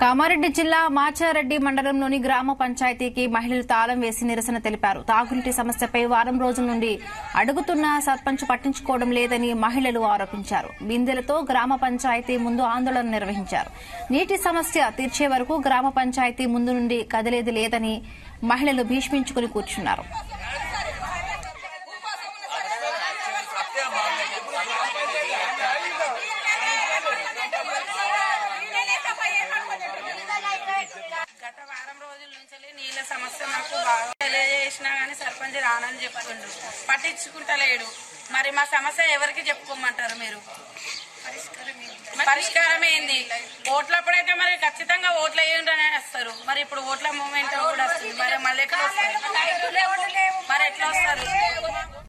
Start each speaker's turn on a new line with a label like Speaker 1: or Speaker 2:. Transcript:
Speaker 1: కామారెడ్డి జిల్లా మాచారెడ్డి మండలంలోని గ్రామ పంచాయతీకి మహిళలు తాళం వేసి నిరసన తెలిపారు తాగునీటి సమస్యపై వారం రోజుల నుండి అడుగుతున్న సర్పంచ్ పట్టించుకోవడం లేదని మహిళలు ఆరోపించారు బిందెలతో గ్రామ పంచాయతీ ముందు ఆందోళన నిర్వహించారు నీటి సమస్య తీర్చే వరకు గ్రామ పంచాయతీ ముందు నుండి కదిలేది లేదని మహిళలు భీష్మించుకుని కూర్చున్నారు
Speaker 2: గత వారం రోజుల నుంచి నీళ్ళ సమస్య మాకు బాగా తెలియజేసినా గానీ సర్పంచ్ రానని చెప్తుండ్రు పట్టించుకుంటలేడు మరి మా సమస్య ఎవరికి చెప్పుకోమంటారు మీరు పరిష్కారం ఏంది ఓట్లప్పుడైతే మరి ఖచ్చితంగా ఓట్లు వేయండి వస్తారు మరి ఇప్పుడు ఓట్ల మూమెంట్ కూడా వస్తుంది మరి మళ్ళీ ఎట్లా వస్తారు మరి ఎట్లా వస్తారు